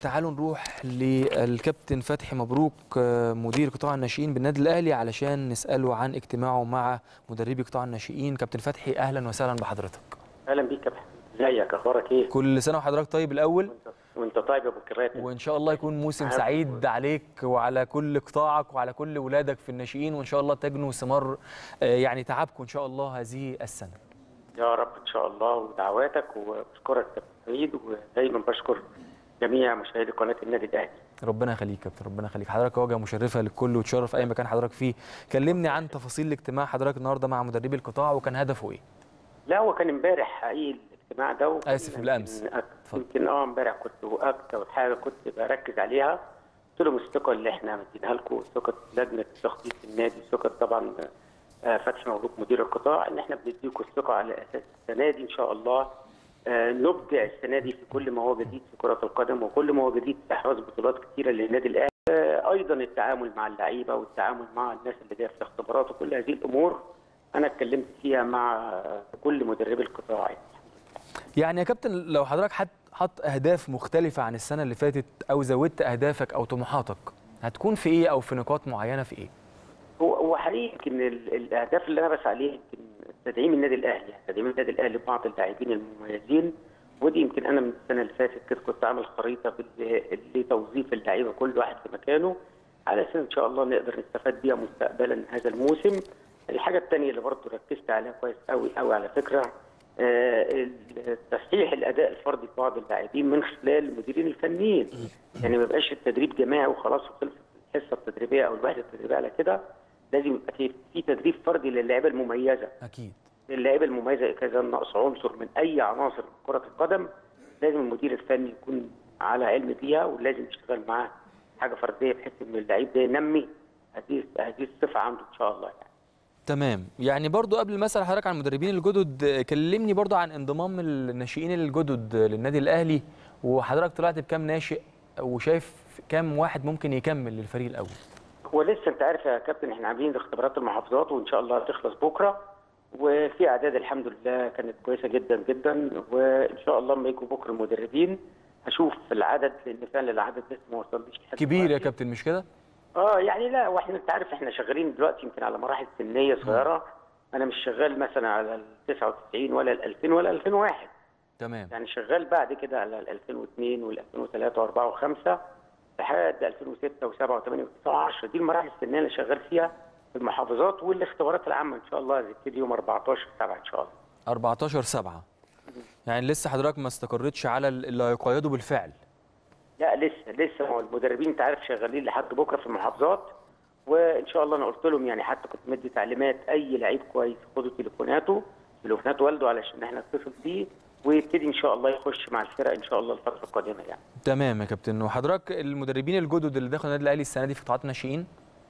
تعالوا نروح للكابتن فتحي مبروك آه، مدير قطاع الناشئين بالنادي الاهلي علشان نساله عن اجتماعه مع مدربي قطاع الناشئين كابتن فتحي اهلا وسهلا بحضرتك اهلا بيك يا محمد ازيك اخبارك ايه كل سنه وحضرتك طيب الاول وانت, وانت طيب يا ابو كرات وان شاء الله يكون موسم عارف. سعيد عليك وعلى كل قطاعك وعلى كل ولادك في الناشئين وان شاء الله تجنوا ثمار آه، يعني تعبكم ان شاء الله هذه السنه يا رب ان شاء الله ودعواتك وبشكرك يا سعيد ودايما بشكر جميع مشاهدي قناه النادي الاهلي ربنا يخليك يا كابتن ربنا يخليك حضرتك واجهه مشرفه للكل وتشرف اي مكان حضرتك فيه كلمني عن تفاصيل الاجتماع حضرتك النهارده مع مدربي القطاع وكان هدفه ايه لا هو كان امبارح حقيقي الاجتماع ده وكان آسف، بالأمس. يمكن- اتفضل. يمكن اه امبارح كنت اكتر حاجه كنت بركز عليها قلت لهم الثقه اللي احنا مديناها لكم ثقه لجنه تخطيط النادي ثقه طبعا آه، فتحي مبروك مدير القطاع ان احنا بنديكم الثقه على اساس السنه دي ان شاء الله آه، نبدع السنه دي في كل ما هو جديد في كره القدم وكل ما هو جديد في احراز بطولات كثيره للنادي الاهلي آه، ايضا التعامل مع اللعيبه والتعامل مع الناس اللي جايه في الاختبارات وكل هذه الامور انا اتكلمت فيها مع آه، كل مدربي القطاع يعني. يعني يا كابتن لو حضرتك حط حط اهداف مختلفه عن السنه اللي فاتت او زودت اهدافك او طموحاتك هتكون في ايه او في نقاط معينه في ايه هو هو حقيقي يمكن ال- الاهداف اللي انا بسعى عليها يمكن تدعيم النادي الاهلي يعني تدعيم النادي الاهلي ببعض اللاعبين المميزين ودي يمكن انا من السنه اللي فاتت كده كنت عامل خريطه بال- لتوظيف اللعيبه كل واحد في مكانه على اساس ان شاء الله نقدر نستفاد بيها مستقبلا هذا الموسم الحاجه الثانيه اللي برضه ركزت عليها كويس قوي قوي على فكره آه، تصحيح الاداء الفردي في بعض اللاعبين من خلال المديرين الفنيين يعني ما يبقاش التدريب جماعي وخلاص وخلصت الحصه التدريبيه او الوحده التدريبيه على كده لازم يبقى في في تدريب فردي للاعيبه المميزه اكيد اللعيبه المميزه اذا كان ناقص عنصر من اي عناصر كره القدم لازم المدير الفني يكون على علم بيها ولازم يشتغل معاه حاجه فرديه بحيث ان اللعيب ده ينمي هذه هذه الصفه عنده ان شاء الله يعني. تمام يعني برضو قبل ما اسال حضرتك عن المدربين الجدد آه، كلمني برضو عن انضمام الناشئين الجدد للنادي الاهلي وحضرتك طلعت بكام ناشئ وشايف كام واحد ممكن يكمل للفريق الاول هو لسه انت عارف يا كابتن احنا عاملين اختبارات المحافظات وان شاء الله هتخلص بكره وفي اعداد الحمد لله كانت كويسه جدا جدا وان شاء الله لما يجوا بكره المدربين هشوف العدد لان فعلا العدد لسه ما وصلش لحد كبير يا دلوقتي. كابتن مش كده اه يعني لا واحنا انت عارف احنا شغالين دلوقتي يمكن على مراحل سنيه صغيره انا مش شغال مثلا على ال 99 ولا ال 2000 ولا 2001 تمام يعني شغال بعد كده على ال 2002 وال 2003 و4 و5 لحد 2006 و7 و8 و9 و10 دي المراحل السنيه اللي شغال فيها في المحافظات والاختبارات العامه ان شاء الله هتبتدي يوم 14 7 ان شاء الله 14 7 يعني لسه حضرتك ما استقرتش على اللي هيقيدوا بالفعل لا لسه لسه ما هو المدربين انت عارف شغالين لحد بكره في المحافظات وان شاء الله انا قلت لهم يعني حتى كنت مدي تعليمات اي لعيب كويس خدوا تليفوناته تليفونات والده علشان احنا نتصل بيه ويبتدي ان شاء الله يخش مع الفرق ان شاء الله الفتره القادمه يعني. تمام يا كابتن وحضرتك المدربين الجدد اللي دخلوا النادي الاهلي السنه دي في قطاعات الناشئين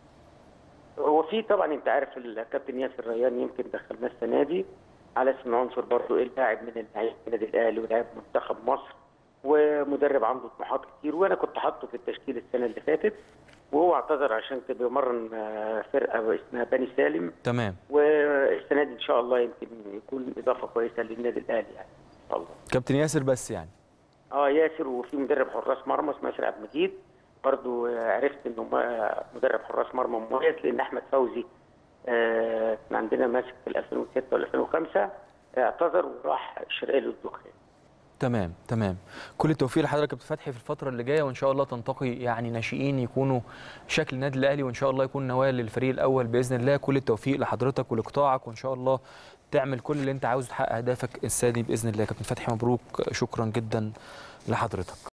هو في طبعا انت عارف الكابتن ياسر ريان يمكن دخلناه السنه دي على اسم عنصر برضه ايه لاعب من اللاعبين النادي الاهلي ولاعب منتخب مصر ومدرب عنده طموحات كتير وانا كنت حاطه في التشكيل السنه اللي فاتت وهو اعتذر عشان كان بيمرن آه، فرقه اسمها بني سالم تمام والسنه دي ان شاء الله يمكن يكون اضافه كويسه للنادي الاهلي يعني ان شاء الله. كابتن ياسر بس يعني اه ياسر وفي مدرب حراس مرمى اسمه ياسر عبد المجيد برضو آه، عرفت انه ما- مدرب حراس مرمى مميز لان احمد فوزي آه، كان عندنا ماسك في 2006 ولا 2005 اعتذر وراح الشرقيه للدخان تمام تمام كل التوفيق لحضرتك يا كابتن فتحي في الفتره اللي جايه وان شاء الله تنتقي يعني ناشئين يكونوا شكل النادي الاهلي وان شاء الله يكون نواه للفريق الاول باذن الله كل التوفيق لحضرتك ولقطاعك وان شاء الله تعمل كل اللي انت عاوزه تحقق اهدافك السنه دي باذن الله يا كابتن فتحي مبروك شكرا جدا لحضرتك